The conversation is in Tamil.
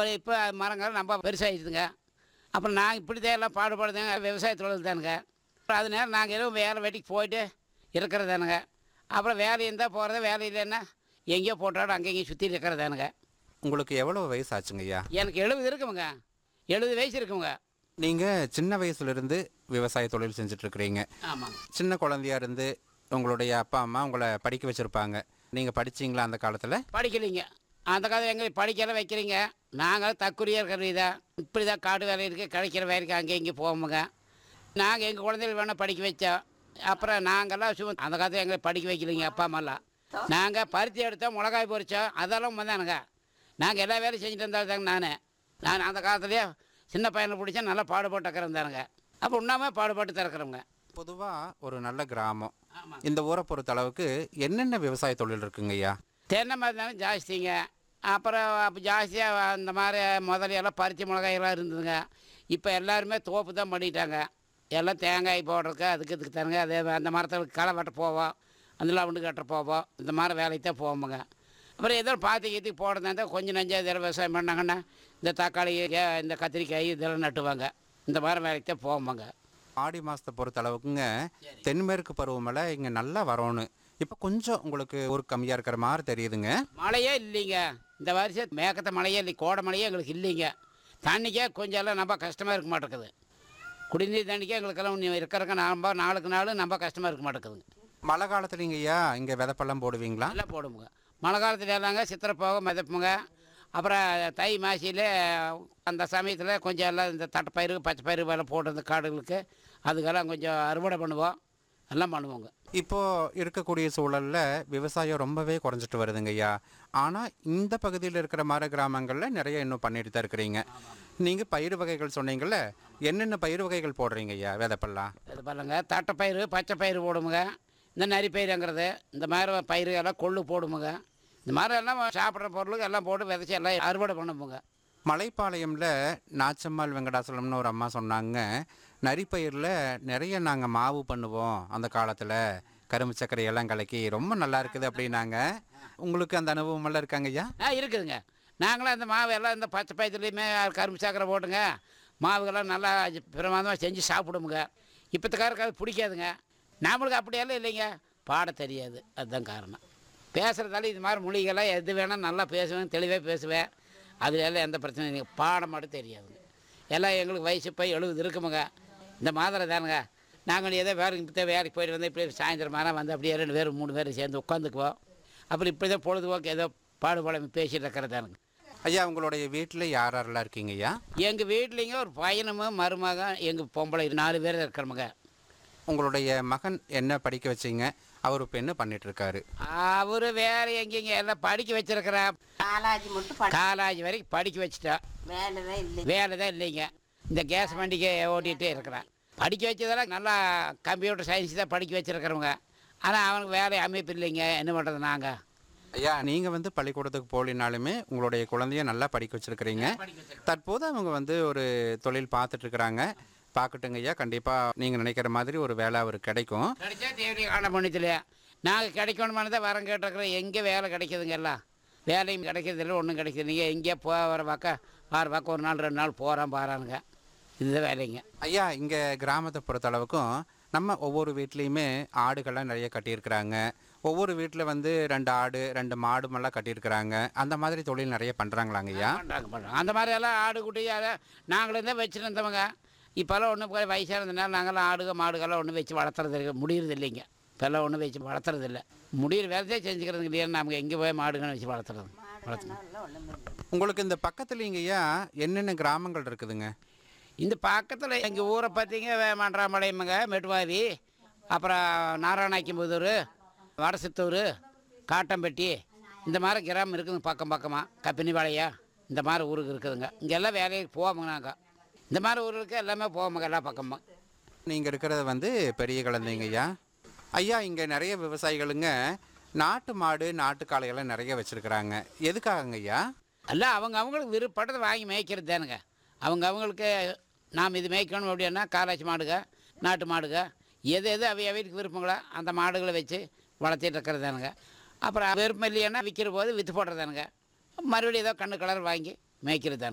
அப்புறம் இப்போ மரங்கள் ரொம்ப பெருசாகிடுதுங்க அப்புறம் நாங்கள் இப்படி தான் எல்லாம் பாடுபடுதுங்க விவசாய தொழில் தானுங்க அப்புறம் அது நேரம் நாங்கள் எதுவும் வேலை வெட்டிக்கு போயிட்டு இருக்கிறதானுங்க அப்புறம் வேலை இருந்தால் போகிறது வேலை இல்லைன்னா எங்கேயோ போட்டாடு அங்கே இங்கேயும் சுற்றி இருக்கிறதானுங்க உங்களுக்கு எவ்வளோ வயசு ஆச்சுங்க ஐயா எனக்கு எழுபது இருக்குமுங்க எழுபது வயசு இருக்குமுங்க நீங்கள் சின்ன வயசுலேருந்து விவசாய தொழில் செஞ்சுட்ருக்கிறீங்க ஆமாங்க சின்ன குழந்தையா இருந்து உங்களுடைய அப்பா அம்மா உங்களை படிக்க வச்சுருப்பாங்க நீங்கள் படிச்சீங்களா அந்த காலத்தில் படிக்கலைங்க அந்த காலத்தில் எங்களுக்கு படிக்கலாம் வைக்கிறீங்க நாங்கள் தக்குரியாக இருக்கிற இதாக இப்படி தான் காடு வேலை இருக்குது கிடைக்கிற வேலைக்கு அங்கே இங்கே போவோமுங்க நாங்கள் எங்கள் குழந்தைகள் வேணால் படிக்க வச்சோம் அப்புறம் நாங்கள்லாம் சும்மா அந்த காலத்தில் எங்களை படிக்க வைக்கலைங்க அப்பா அம்மாலாம் நாங்கள் பருத்தி எடுத்தோம் மிளகாய் பொரிச்சோம் அதெல்லாம் வந்தானுங்க நாங்கள் எல்லா வேலையும் செஞ்சுட்டு இருந்தாலும் நான் நான் அந்த காலத்துலேயே சின்ன பையனை பிடிச்சா நல்லா பாடுபட்டு இருக்கிறந்தானுங்க அப்போ உண்ணாமல் பாடுபட்டு திறக்கிறவங்க பொதுவாக ஒரு நல்ல கிராமம் ஆமாம் இந்த ஊரை பொறுத்த அளவுக்கு என்னென்ன விவசாய தொழில் இருக்குங்க ஐயா தென்னை மரம் தானே ஜாஸ்திங்க அப்புறம் அப்போ ஜாஸ்தியாக அந்த மாதிரி முதல்ல எல்லாம் பருத்தி மிளகாயெல்லாம் இருந்ததுங்க இப்போ எல்லாருமே தோப்பு தான் பண்ணிட்டாங்க எல்லாம் தேங்காய் போடுறதுக்கு அதுக்கு இதுக்கு தானுங்க அதே அந்த மரத்துக்கு களை வெட்ட போவோம் அந்த லவுண்டு கட்ட போவோம் இந்த மாதிரி வேலைக்கு தான் போவோமுங்க அப்புறம் ஏதோ பாத்தி கீத்தி போடுறதா இருந்தால் கொஞ்சம் நஞ்சா இதில் விவசாயம் பண்ணாங்கன்னா இந்த தக்காளி ஏ- இந்த கத்திரிக்காய் இதெல்லாம் நட்டுவாங்க இந்த மாதிரி வேலைக்கு தான் போவோமுங்க ஆடி மாதத்தை பொறுத்த அளவுக்குங்க தென்மேற்கு பருவமழை இங்கே நல்லா வரணும் இப்போ கொஞ்சம் உங்களுக்கு ஒரு கம்மியாக இருக்கிற மாதிரி தெரியுதுங்க மழையே இல்லைங்க இந்த வருஷம் மேக்கத்த மழையே இல்லை கோடை மழையே எங்களுக்கு இல்லைங்க தண்ணிக்கே கொஞ்சம் எல்லாம் ரொம்ப கஷ்டமாக இருக்க மாட்டேங்குது குடிநீர் தண்ணிக்கே எங்களுக்கெல்லாம் இன்னும் இருக்கிறக்க நம்ம நாளுக்கு நாள் ரொம்ப கஷ்டமாக இருக்க மாட்டேங்குதுங்க மழை காலத்துலங்க ஐயா இங்கே விதப்பெல்லாம் போடுவீங்களா நல்லா போடுமுங்க மழை காலத்தில் எல்லாங்க சித்திரை போக மிதப்புங்க அப்புறம் தை மாசியில் அந்த சமயத்தில் கொஞ்சம் எல்லாம் இந்த தட்டைப்பயிறு பச்சை பயிறு வேலை போட்டு இந்த காடுகளுக்கு அதுக்கெல்லாம் கொஞ்சம் அறுவடை பண்ணுவோம் எல்லாம் பண்ணுவோங்க இப்போ இருக்கக்கூடிய சூழல்ல விவசாயம் ரொம்பவே குறைஞ்சிட்டு வருதுங்க ஐயா ஆனால் இந்த பகுதியில் இருக்கிற மர கிராமங்களில் நிறைய இன்னும் பண்ணிட்டு தான் இருக்கிறீங்க நீங்கள் பயிர் வகைகள் சொன்னீங்கல்ல என்னென்ன பயிர் வகைகள் போடுறீங்க ஐயா விதப்பெல்லாம் இது பாருங்க தட்டைப்பயிறு பச்சை பயிறு போடுமுங்க இந்த நரி பயிருங்கிறது இந்த மாதிரி பயிறு எல்லாம் கொள்ளு போடுமுங்க இந்த மாதிரி எல்லாம் சாப்பிட்ற பொருளுக்கு எல்லாம் போட்டு விதைச்சி எல்லாம் அறுவடை பண்ணுமுங்க மலைப்பாளையம்ல நாச்சம்மாள் வெங்கடாசலம்னு ஒரு அம்மா சொன்னாங்க நரிப்பயிரில் நிறைய நாங்கள் மாவு பண்ணுவோம் அந்த காலத்தில் கரும்பு சர்க்கரை எல்லாம் கலக்கி ரொம்ப நல்லா இருக்குது அப்படின்னாங்க உங்களுக்கு அந்த அனுபவம் எல்லாம் இருக்காங்க ஐயா ஆ இருக்குதுங்க நாங்களும் அந்த மாவு எல்லாம் இந்த பச்சை பயிற்றுலையுமே கரும்பு சாக்கரை போட்டுங்க மாவுகள்லாம் நல்லா பிரமாதமாக செஞ்சு சாப்பிடுமுங்க இப்போத்துக்காருக்கு அது பிடிக்காதுங்க நம்மளுக்கு அப்படியெல்லாம் இல்லைங்க பாட தெரியாது அதுதான் காரணம் பேசுகிறதால இது மாதிரி மொழிகள்லாம் எது வேணால் நல்லா பேசுவேன் தெளிவாக பேசுவேன் அதுல எல்லாம் எந்த பிரச்சனையும் இல்லைங்க பாடம் மட்டும் தெரியாதுங்க எல்லாம் எங்களுக்கு வயசு போய் எழுபது இருக்குமுங்க இந்த மாதிரி தானுங்க நாங்கள் ஏதோ வேறு இப்போ வேலைக்கு போயிட்டு வந்து இப்படி சாயந்தரம் ஆனால் வந்து அப்படியே ரெண்டு பேரும் மூணு பேரும் சேர்ந்து உட்காந்துக்குவோம் அப்புறம் இப்படி தான் பொழுதுபோக்கு ஏதோ பாடுபடம் பேசிட்டு இருக்கிறதானுங்க ஐயா உங்களுடைய வீட்டில் யார் யாரெல்லாம் இருக்கீங்க ஐயா எங்கள் வீட்லேங்க ஒரு பையனும் மருமகன் எங்கள் பொம்பளை நாலு பேர் இருக்கிறவங்க உங்களுடைய மகன் என்ன படிக்க வச்சீங்க அவர் இப்போ என்ன பண்ணிட்டு இருக்காரு அவர் வேற எங்கேங்க எல்லாம் படிக்க வச்சிருக்கிறா காலாஜி மட்டும் படி காலேஜ் வரைக்கும் படிக்க வச்சுட்டா வேலை தான் இல்லை வேலை தான் இல்லைங்க இந்த கேஸ் வண்டிக்கு ஓட்டிகிட்டே இருக்கிறான் படிக்க வச்சதெல்லாம் நல்லா கம்ப்யூட்டர் சயின்ஸ் தான் படிக்க வச்சிருக்கிறவங்க ஆனால் அவனுக்கு வேலை அமைப்பு இல்லைங்க என்ன பண்ணுறது நாங்கள் ஐயா நீங்கள் வந்து பள்ளிக்கூடத்துக்கு போகலினாலுமே உங்களுடைய குழந்தைய நல்லா படிக்க வச்சிருக்கிறீங்க தற்போது அவங்க வந்து ஒரு தொழில் பார்த்துட்டு இருக்கிறாங்க பார்க்கட்டுங்க ஐயா கண்டிப்பாக நீங்கள் நினைக்கிற மாதிரி ஒரு வேலை அவருக்கு கிடைக்கும் கிடைச்சா தேவையை காண பண்ணிக்கலையா நாங்கள் கிடைக்கணுமானு தான் வரம் கேட்டிருக்கிறோம் எங்கே வேலை கிடைக்குதுங்க எல்லாம் வேலையும் கிடைக்கிறதில்ல ஒன்றும் கிடைக்குது நீங்கள் எங்கேயோ போக வர பக்கம் வார பக்கம் ஒரு நாள் ரெண்டு நாள் போகிறான் பாரானுங்க இதுதான் வேலைங்க ஐயா இங்கே கிராமத்தை பொறுத்த அளவுக்கும் நம்ம ஒவ்வொரு வீட்லேயுமே ஆடுகள்லாம் நிறைய கட்டியிருக்கிறாங்க ஒவ்வொரு வீட்டில் வந்து ரெண்டு ஆடு ரெண்டு மாடுமெல்லாம் கட்டியிருக்கிறாங்க அந்த மாதிரி தொழில் நிறைய பண்ணுறாங்களாங்க ஐயா பண்ணுறாங்க பண்ணுறாங்க அந்த மாதிரி எல்லாம் ஆடு குட்டி அதை நாங்களும் தான் வச்சுருந்தவங்க இப்போல்லாம் ஒன்றும் வயசானதுனால நாங்களாம் ஆடுக மாடுகள்லாம் ஒன்றும் வச்சு வளர்த்துறது இல்லை முடியறது இல்லைங்க இப்போல்லாம் ஒன்றும் வச்சு வளர்த்துறது இல்லை முடியிற வேலையே செஞ்சுக்கிறது இல்லையா நமக்கு எங்கே போய் மாடுகன்னு வச்சு வளர்த்துறது வளர்த்து ஒன்றும் இல்லை உங்களுக்கு இந்த பக்கத்துலேங்க ஐயா என்னென்ன கிராமங்கள் இருக்குதுங்க இந்த பக்கத்தில் எங்கள் ஊரை பார்த்தீங்க வே- மன்றாம்பாளையமுங்க மெட்டுவாதி அப்புறம் நாராயணாக்கிம்புதூர் வடசித்தூர் காட்டம்பட்டி இந்த மாதிரி கிராமம் இருக்குதுங்க பக்கம் பக்கமாக கப்பினிபாளையா இந்த மாதிரி ஊருக்கு இருக்குதுங்க இங்கெல்லாம் வேலைக்கு போவோங்க நாங்கள் இந்த மாதிரி ஊருக்கு எல்லாமே போவோங்க எல்லா பக்கமும் நீங்கள் இருக்கிறது வந்து பெரிய குழந்தைங்க ஐயா ஐயா இங்கே நிறைய விவசாயிகளுங்க நாட்டு மாடு நாட்டு காளையெல்லாம் நிறைய வச்சுருக்கிறாங்க எதுக்காகங்க ஐயா எல்லாம் அவங்க அவங்களுக்கு விருப்பப்பட்டதை வாங்கி மேய்க்கிறது தானுங்க அவங்க அவங்களுக்கு நாம் இது மேய்க்கணும் அப்படின்னா காலாச்சி மாடுக நாட்டு மாடுக எது எது அவை அவைக்கு விருப்பங்களோ அந்த மாடுகளை வச்சு வளர்த்திட்டு இருக்கிறதானுங்க அப்புறம் விருப்பம் இல்லைன்னா விற்கிற போது விற்று போடுறதானுங்க மறுபடியும் ஏதோ கண்ணு கலர் வாங்கி மேய்க்கிறது